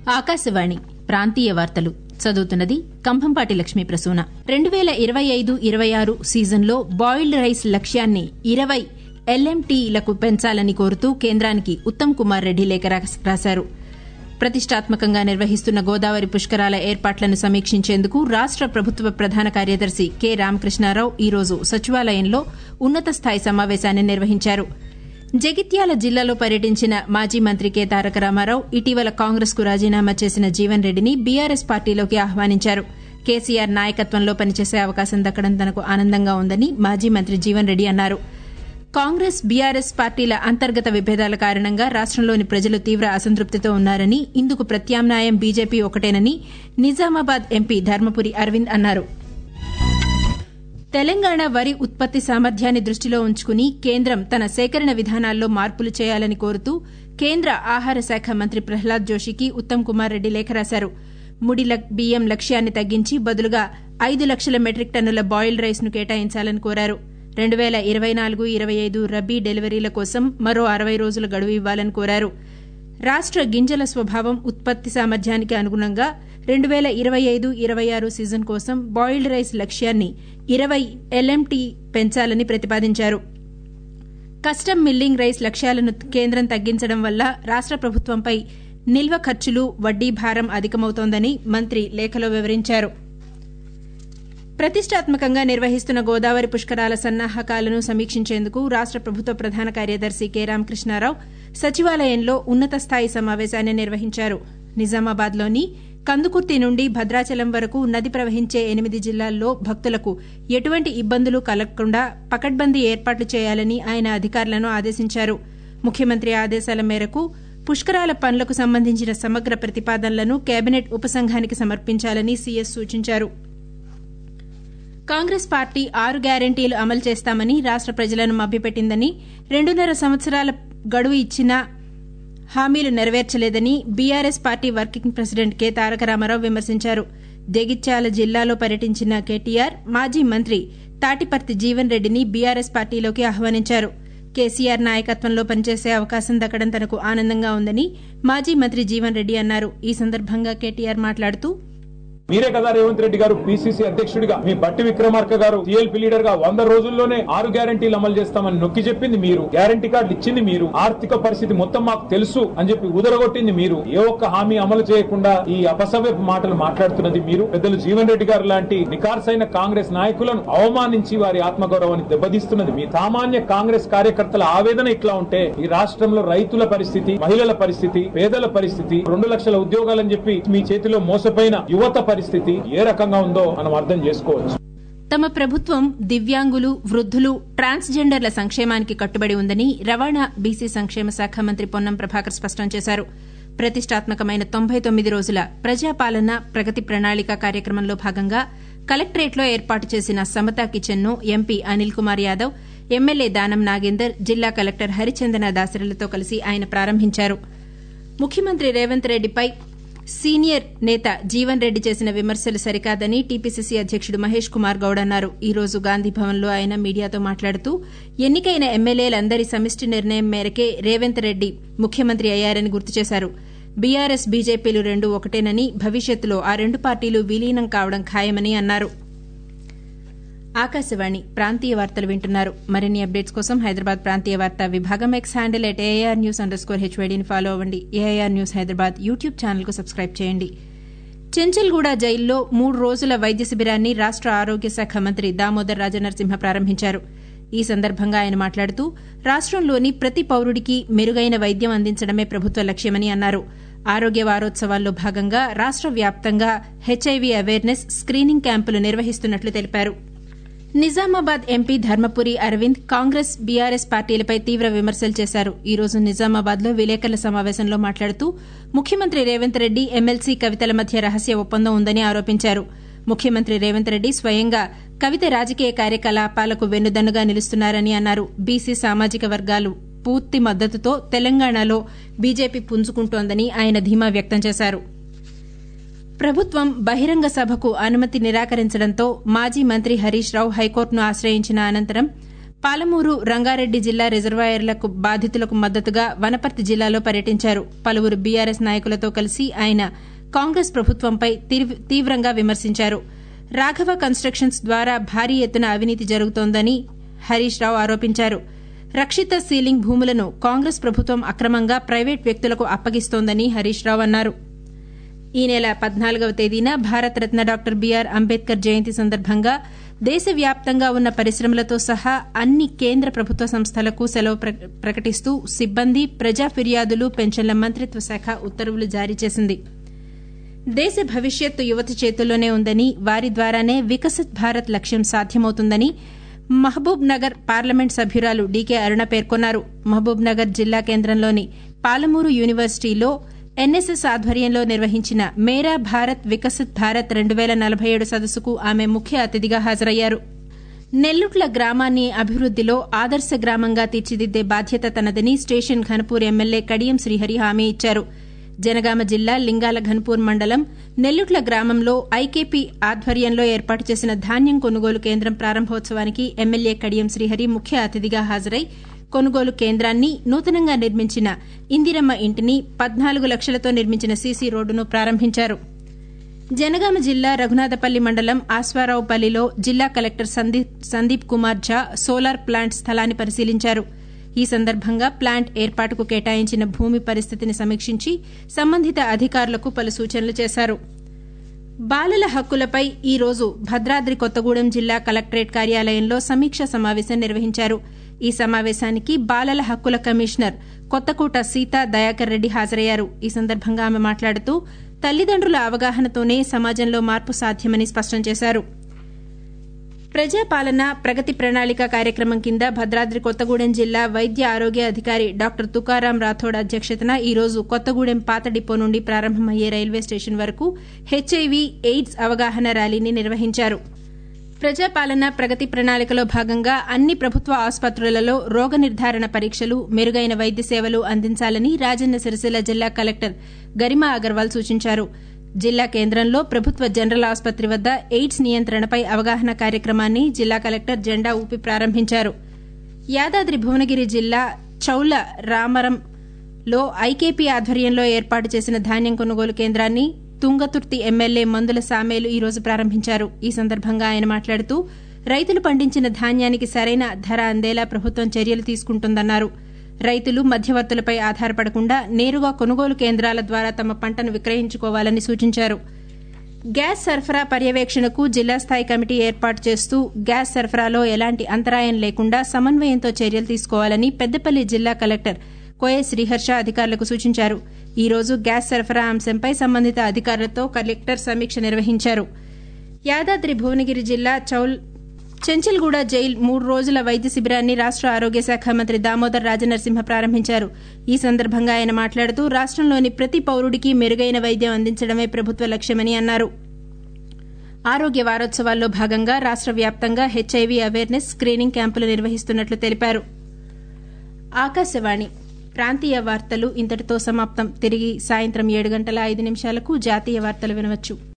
ఆకాశవాణి ప్రాంతీయ వార్తలు చదువుతున్నది కంభంపాటి లక్ష్మీ ప్రసూన రెండు వేల ఇరవై ఐదు ఇరవై ఆరు సీజన్లో బాయిల్డ్ రైస్ లక్ష్యాన్ని ఇరవై ఎల్ఎంటీలకు పెంచాలని కోరుతూ కేంద్రానికి ఉత్తమ్ కుమార్ రెడ్డి లేఖ రాశారు ప్రతిష్టాత్మకంగా నిర్వహిస్తున్న గోదావరి పుష్కరాల ఏర్పాట్లను సమీక్షించేందుకు రాష్ట ప్రభుత్వ ప్రధాన కార్యదర్శి కె రామకృష్ణారావు ఈరోజు సచివాలయంలో ఉన్నత స్థాయి సమావేశాన్ని నిర్వహించారు జగిత్యాల జిల్లాలో పర్యటించిన మాజీ మంత్రి కె తారక రామారావు ఇటీవల కాంగ్రెస్ కు రాజీనామా చేసిన జీవన్ రెడ్డిని బీఆర్ఎస్ పార్టీలోకి ఆహ్వానించారు కేసీఆర్ నాయకత్వంలో పనిచేసే అవకాశం దక్కడం తనకు ఆనందంగా ఉందని మాజీ మంత్రి జీవన్ రెడ్డి అన్నారు కాంగ్రెస్ బీఆర్ఎస్ పార్టీల అంతర్గత విభేదాల కారణంగా రాష్టంలోని ప్రజలు తీవ్ర అసంతృప్తితో ఉన్నారని ఇందుకు ప్రత్యామ్నాయం బీజేపీ ఒకటేనని నిజామాబాద్ ఎంపీ ధర్మపురి అరవింద్ అన్నారు తెలంగాణ వరి ఉత్పత్తి సామర్థ్యాన్ని దృష్టిలో ఉంచుకుని కేంద్రం తన సేకరణ విధానాల్లో మార్పులు చేయాలని కోరుతూ కేంద్ర ఆహార శాఖ మంత్రి ప్రహ్లాద్ జోషికి ఉత్తమ్ కుమార్ రెడ్డి లేఖ రాశారు ముడి బియ్యం లక్ష్యాన్ని తగ్గించి బదులుగా ఐదు లక్షల మెట్రిక్ టన్నుల బాయిల్డ్ రైస్ ను కేటాయించాలని కోరారు రెండు వేల ఇరవై నాలుగు ఇరవై ఐదు రబీ డెలివరీల కోసం మరో అరవై రోజుల గడువు ఇవ్వాలని కోరారు రాష్ట గింజల స్వభావం ఉత్పత్తి సామర్థ్యానికి అనుగుణంగా రెండు వేల ఇరవై ఐదు ఇరవై ఆరు సీజన్ కోసం బాయిల్డ్ రైస్ లక్ష్యాన్ని ఇరవై ఎల్ఎంటీ పెంచాలని ప్రతిపాదించారు కస్టమ్ మిల్లింగ్ రైస్ లక్ష్యాలను కేంద్రం తగ్గించడం వల్ల రాష్ట ప్రభుత్వంపై నిల్వ ఖర్చులు వడ్డీ భారం అధికమవుతోందని మంత్రి లేఖలో వివరించారు ప్రతిష్టాత్మకంగా నిర్వహిస్తున్న గోదావరి పుష్కరాల సన్నాహకాలను సమీక్షించేందుకు రాష్ట ప్రభుత్వ ప్రధాన కార్యదర్శి కె రామకృష్ణారావు సచివాలయంలో ఉన్నత స్థాయి సమావేశాన్ని నిర్వహించారు నిజామాబాద్లోని కందుకుర్తి నుండి భద్రాచలం వరకు నది ప్రవహించే ఎనిమిది జిల్లాల్లో భక్తులకు ఎటువంటి ఇబ్బందులు కలగకుండా పకడ్బందీ ఏర్పాట్లు చేయాలని ఆయన అధికారులను ఆదేశించారు ముఖ్యమంత్రి ఆదేశాల మేరకు పుష్కరాల పనులకు సంబంధించిన సమగ్ర ప్రతిపాదనలను కేబినెట్ ఉపసంఘానికి సమర్పించాలని సీఎస్ సూచించారు కాంగ్రెస్ పార్టీ ఆరు గ్యారంటీలు అమలు చేస్తామని రాష్ట ప్రజలను మభ్యపెట్టిందని రెండున్నర సంవత్సరాల గడువు ఇచ్చినా హామీలు నెరవేర్చలేదని BRS party working president K Taraka Rama Rao విమర్శించారు జగిత్యాల జిల్లాలో పర్యటించిన కేటీఆర్ మాజీ మంత్రి తాటిపర్తి జీవన్ రెడ్డిని బీఆర్ఎస్ పార్టీలోకి ఆహ్వానించారు కేసీఆర్ నాయకత్వంలో పనిచేసే అవకాశం దక్కడం తనకు ఆనందంగా ఉందని మాజీ మంత్రి జీవన్ రెడ్డి అన్నారు ఈ సందర్భంగా కేటీఆర్ మాట్లాడుతూ మీరే కదా రేవంత్ రెడ్డి గారు పిసిసి అధ్యక్షుడిగా మీ బట్టి విక్రమార్క గారు టీఎల్పీ లీడర్ గా వంద రోజుల్లోనే ఆరు గ్యారంటీలు అమలు చేస్తామని నొక్కి చెప్పింది మీరు గ్యారంటీ కార్డులు ఇచ్చింది మీరు ఆర్థిక పరిస్థితి మొత్తం మాకు తెలుసు అని చెప్పి ఉదరగొట్టింది మీరు ఏ ఒక్క హామీ అమలు చేయకుండా ఈ అపసవ్యపు మాటలు మాట్లాడుతున్నది మీరు పెద్దలు జీవన్ రెడ్డి గారు లాంటి నికార్సైన కాంగ్రెస్ నాయకులను అవమానించి వారి ఆత్మగౌరవాన్ని దెబ్బతీస్తున్నది మీ సామాన్య కాంగ్రెస్ కార్యకర్తల ఆవేదన ఇట్లా ఉంటే ఈ రాష్ట్రంలో రైతుల పరిస్థితి మహిళల పరిస్థితి పేదల పరిస్థితి రెండు లక్షల ఉద్యోగాలని చెప్పి మీ చేతిలో మోసపోయిన యువత పరిస్థితి ఏ రకంగా ఉందో మనం అర్థం చేసుకోవచ్చు తమ ప్రభుత్వం దివ్యాంగులు వృద్దులు ట్రాన్స్జెండర్ల సంక్షేమానికి కట్టుబడి ఉందని రవాణా బీసీ సంక్షేమ శాఖ మంత్రి పొన్నం ప్రభాకర్ స్పష్టం చేశారు ప్రతిష్టాత్మకమైన తొంభై తొమ్మిది రోజుల ప్రజాపాలన ప్రగతి ప్రణాళిక కార్యక్రమంలో భాగంగా కలెక్టరేట్లో ఏర్పాటు చేసిన సమతా కిచెన్ ను ఎంపీ అనిల్ కుమార్ యాదవ్ ఎమ్మెల్యే దానం నాగేందర్ జిల్లా కలెక్టర్ హరిచందన దాసరిలతో కలిసి ఆయన ప్రారంభించారు ముఖ్యమంత్రి రేవంత్ రెడ్డిపై సీనియర్ నేత జీవన్ రెడ్డి చేసిన విమర్శలు సరికాదని టీపీసీసీ అధ్యకుడు మహేష్ కుమార్ గౌడ్ అన్నారు ఈ రోజు గాంధీభవన్లో ఆయన మీడియాతో మాట్లాడుతూ ఎన్నికైన ఎమ్మెల్యేలందరి సమిష్టి నిర్ణయం మేరకే రేవంత్ రెడ్డి ముఖ్యమంత్రి అయ్యారని గుర్తు చేశారు బీఆర్ఎస్ బీజేపీలు రెండు ఒకటేనని భవిష్యత్తులో ఆ రెండు పార్టీలు విలీనం కావడం ఖాయమని అన్నారు ఆకాశవాణి ప్రాంతీయ వార్తలు వింటున్నారు మరిన్ని అప్డేట్స్ కోసం హైదరాబాద్ ప్రాంతీయ వార్తా విభాగం X handle at AR news underscore హెచ్వైడీని ఫాలో అవ్వండి ఏఐఆర్ న్యూస్ హైదరాబాద్ యూట్యూబ్ ఛానల్కు సబ్స్క్రైబ్ చేయండి చెంచల్గూడ జైల్లో మూడు రోజుల వైద్య శిబిరాన్ని రాష్ట ఆరోగ్య శాఖ మంత్రి దామోదర్ రాజనరసింహ ప్రారంభించారు ఈ సందర్భంగా ఆయన మాట్లాడుతూ రాష్టంలోని ప్రతి పౌరుడికి మెరుగైన వైద్యం అందించడమే ప్రభుత్వ లక్ష్యమని అన్నారు ఆరోగ్య వారోత్సవాల్లో భాగంగా రాష్ట వ్యాప్తంగా హెచ్ఐవీ అవేర్నెస్ స్క్రీనింగ్ క్యాంపులు నిర్వహిస్తున్నట్లు తెలిపారు నిజామాబాద్ ఎంపీ ధర్మపురి అరవింద్ కాంగ్రెస్ బీఆర్ఎస్ పార్టీలపై తీవ్ర విమర్శలు చేశారు ఈ రోజు నిజామాబాద్ లో విలేకరుల సమావేశంలో మాట్లాడుతూ ముఖ్యమంత్రి రేవంత్ రెడ్డి ఎమ్మెల్సీ కవితల మధ్య రహస్య ఒప్పందం ఉందని ఆరోపించారు ముఖ్యమంత్రి రేవంత్ రెడ్డి స్వయంగా కవిత రాజకీయ కార్యకలాపాలకు వెన్నుదన్నుగా నిలుస్తున్నారని అన్నారు బీసీ సామాజిక వర్గాలు పూర్తి మద్దతుతో తెలంగాణలో బీజేపీ పుంజుకుంటోందని ఆయన ధీమా వ్యక్తం చేశారు ప్రభుత్వం బహిరంగ సభకు అనుమతి నిరాకరించడంతో మాజీ మంత్రి హరీష్ రావు హైకోర్టును ఆశ్రయించిన అనంతరం పాలమూరు రంగారెడ్డి జిల్లా రిజర్వాయర్లకు బాధితులకు మద్దతుగా వనపర్తి జిల్లాలో పర్యటించారు పలువురు బీఆర్ఎస్ నాయకులతో కలిసి ఆయన కాంగ్రెస్ ప్రభుత్వంపై తీవ్రంగా విమర్శించారు రాఘవ కన్స్ట్రక్షన్స్ ద్వారా భారీ ఎత్తున అవినీతి జరుగుతోందని హరీష్ రావు ఆరోపించారు రక్షిత సీలింగ్ భూములను కాంగ్రెస్ ప్రభుత్వం అక్రమంగా ప్రైవేట్ వ్యక్తులకు అప్పగిస్తోందని హరీష్ రావు అన్నారు ఈ నెల పద్నాలుగవ తేదీన భారతరత్న డాక్టర్ బీఆర్ అంబేద్కర్ జయంతి సందర్భంగా దేశవ్యాప్తంగా ఉన్న పరిశ్రమలతో సహా అన్ని కేంద్ర ప్రభుత్వ సంస్థలకు సెలవు ప్రకటిస్తూ సిబ్బంది ప్రజా ఫిర్యాదులు పెన్షన్ల మంత్రిత్వ శాఖ ఉత్తర్వులు జారీ చేసింది దేశ భవిష్యత్తు యువత చేతుల్లోనే ఉందని వారి ద్వారానే వికసిత్ భారత్ లక్ష్యం సాధ్యమవుతుందని మహబూబ్ నగర్ పార్లమెంట్ సభ్యురాలు డీకే అరుణ పేర్కొన్నారు మహబూబ్ నగర్ జిల్లా కేంద్రంలోని పాలమూరు యూనివర్సిటీలో ఎన్ఎస్ఎస్ ఆధ్వర్యంలో నిర్వహించిన మేరా భారత్ వికసిత్ భారత్ రెండు పేల నలభై ఏడు సదస్సుకు ఆమె ముఖ్య అతిథిగా హాజరయ్యారు నెల్లుట్ల గ్రామాన్ని అభివృద్దిలో ఆదర్శ గ్రామంగా తీర్చిదిద్దే బాధ్యత తనదని స్టేషన్ ఘనపూర్ ఎమ్మెల్యే కడియం శ్రీహరి హామీ ఇచ్చారు జనగామ జిల్లా లింగాల ఘన్పూర్ మండలం నెల్లుట్ల గ్రామంలో ఐకేపీ ఆధ్వర్యంలో ఏర్పాటు చేసిన ధాన్యం కొనుగోలు కేంద్రం ప్రారంభోత్సవానికి ఎమ్మెల్యే కడియం శ్రీహరి ముఖ్య అతిథిగా హాజరై కొనుగోలు కేంద్రాన్ని నూతనంగా నిర్మించిన ఇందిరమ్మ ఇంటిని పద్నాలుగు లక్షలతో నిర్మించిన సీసీ రోడ్డును ప్రారంభించారు జనగామ జిల్లా రఘునాథపల్లి మండలం ఆస్వారావుపల్లిలో జిల్లా collector Sandeep Kumar Jha solar plant స్థలాన్ని పరిశీలించారు ఈ సందర్భంగా ప్లాంట్ ఏర్పాటుకు కేటాయించిన భూమి పరిస్థితిని సమీక్షించి సంబంధిత అధికారులకు పలు సూచనలు చేశారు బాలల హక్కులపై ఈ రోజు భద్రాద్రి కొత్తగూడెం జిల్లా కలెక్టరేట్ కార్యాలయంలో సమీక్షా సమావేశం నిర్వహించారు ఈ సమావేశానికి బాలల హక్కుల కమిషనర్ కొత్తకోట సీతా దయాకర్ రెడ్డి హాజరయ్యారు ఈ సందర్భంగా ఆమె మాట్లాడుతూ తల్లిదండ్రుల అవగాహనతోనే సమాజంలో మార్పు సాధ్యమని స్పష్టం చేశారు ప్రజాపాలన ప్రగతి ప్రణాళిక కార్యక్రమం కింద భద్రాద్రి కొత్తగూడెం జిల్లా వైద్య ఆరోగ్య అధికారి డాక్టర్ తుకారాం రాథోడ్ అధ్యక్షతన ఈ రోజు కొత్తగూడెం పాత డిపో నుండి ప్రారంభమయ్యే రైల్వే స్టేషన్ వరకు హెచ్ఐవి ఎయిడ్స్ అవగాహన ర్యాలీని నిర్వహించారు ప్రజాపాలన ప్రగతి ప్రణాళికలో భాగంగా అన్ని ప్రభుత్వ ఆసుపత్రులలో రోగ నిర్ధారణ పరీక్షలు మెరుగైన వైద్య సేవలు అందించాలని రాజన్న సిరిసిల్ల జిల్లా కలెక్టర్ గరిమా అగర్వాల్ సూచించారు జిల్లా కేంద్రంలో ప్రభుత్వ జనరల్ ఆసుపత్రి వద్ద ఎయిడ్స్ నియంత్రణపై అవగాహన కార్యక్రమాన్ని జిల్లా కలెక్టర్ జెండా ఊపి ప్రారంభించారు యాదాద్రి భువనగిరి జిల్లా చౌల రామరంలో ఐకేపీ ఆధ్వర్యంలో ఏర్పాటు చేసిన ధాన్యం కొనుగోలు కేంద్రాన్ని తుంగతుర్తి ఎమ్మెల్యే మందుల సామేలు ఈ రోజు ప్రారంభించారు ఈ సందర్భంగా ఆయన మాట్లాడుతూ రైతులు పండించిన ధాన్యానికి సరైన ధర అందేలా ప్రభుత్వం చర్యలు తీసుకుంటుందన్నారు రైతులు మధ్యవర్తులపై ఆధారపడకుండా నేరుగా కొనుగోలు కేంద్రాల ద్వారా తమ పంటను విక్రయించుకోవాలని సూచించారు గ్యాస్ సరఫరా పర్యవేక్షణకు జిల్లా స్థాయి కమిటీ ఏర్పాటు చేస్తూ గ్యాస్ సరఫరాలో ఎలాంటి అంతరాయం లేకుండా సమన్వయంతో చర్యలు తీసుకోవాలని పెద్దపల్లి జిల్లా కలెక్టర్ కోయ శ్రీహర్ష అధికారులకు సూచించారు ఈ రోజు గ్యాస్ సరఫరా అంశంపై సంబంధిత అధికారులతో కలెక్టర్ సమీక్ష నిర్వహించారు యాదాద్రి భువనగిరి జిల్లా చౌల్ చెంచల్గూడ జైల్ మూడు రోజుల వైద్య శిబిరాన్ని రాష్ట ఆరోగ్య శాఖ మంత్రి దామోదర్ రాజనరసింహ ప్రారంభించారు ఈ సందర్భంగా ఆయన మాట్లాడుతూ రాష్టంలోని ప్రతి పౌరుడికి మెరుగైన వైద్యం అందించడమే ప్రభుత్వ లక్ష్యమని అన్నారు ఆరోగ్య వారోత్సవాల్లో భాగంగా రాష్ట వ్యాప్తంగా హెచ్ఐవి అవేర్నెస్ స్క్రీనింగ్ క్యాంపులు నిర్వహిస్తున్నట్లు తెలిపారు ఆకాశవాణి ప్రాంతీయ వార్తలు ఇంతటితో సమాప్తం తిరిగి సాయంత్రం ఏడు గంటల ఐదు నిమిషాలకు జాతీయ వార్తలు వినవచ్చు